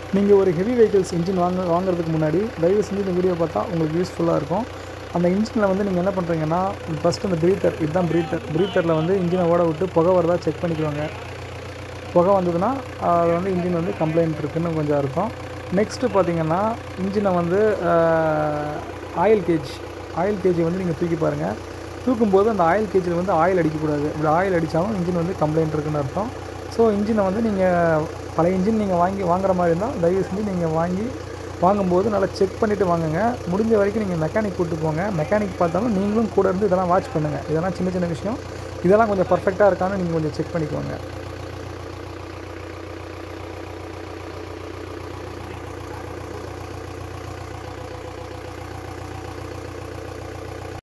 நீங்கள் ஒரு heavy vehicles engine வாங்க வாங்குறதுக்கு முன்னாடி தயவு செஞ்சு இந்த வீடியோ பார்த்தா உங்களுக்கு யூஸ்ஃபுல்லாக இருக்கும் அந்த இன்ஜினில் வந்து நீங்கள் என்ன பண்ணுறீங்கன்னா ஃபஸ்ட்டு அந்த ப்ரீத்தர் இதுதான் ப்ரீத்தர் ப்ரீத்தரில் வந்து இன்ஜினை ஓட விட்டு புகை வருதா செக் பண்ணிக்குவாங்க புகை வந்ததுன்னா அது வந்து இன்ஜின் வந்து கம்ப்ளைண்ட் இருக்குன்னு கொஞ்சம் அர்த்தம் நெக்ஸ்ட்டு பார்த்தீங்கன்னா இன்ஜினை வந்து ஆயில் கேஜ் ஆயில் கேஜை வந்து நீங்கள் தூக்கி பாருங்கள் தூக்கும்போது அந்த ஆயில் கேஜில் வந்து ஆயில் அடிக்கக்கூடாது இப்படி ஆயில் அடித்தாலும் இன்ஜின் வந்து கம்ப்ளைண்ட் இருக்குன்னு அர்த்தம் ஸோ இன்ஜினை வந்து நீங்கள் பழைய இன்ஜின் நீங்கள் வாங்கி வாங்குற மாதிரி இருந்தால் தயவு செஞ்சு நீங்கள் வாங்கி வாங்கும்போது நல்லா செக் பண்ணிவிட்டு வாங்குங்க முடிஞ்ச வரைக்கும் நீங்கள் மெக்கானிக் கூப்பிட்டு போங்க மெக்கானிக் பார்த்தாலும் நீங்களும் கூட இருந்து இதெல்லாம் வாட்ச் பண்ணுங்கள் இதெல்லாம் சின்ன சின்ன விஷயம் இதெல்லாம் கொஞ்சம் பர்ஃபெக்டாக இருக்கான்னு நீங்கள் கொஞ்சம் செக் பண்ணிக்கோங்க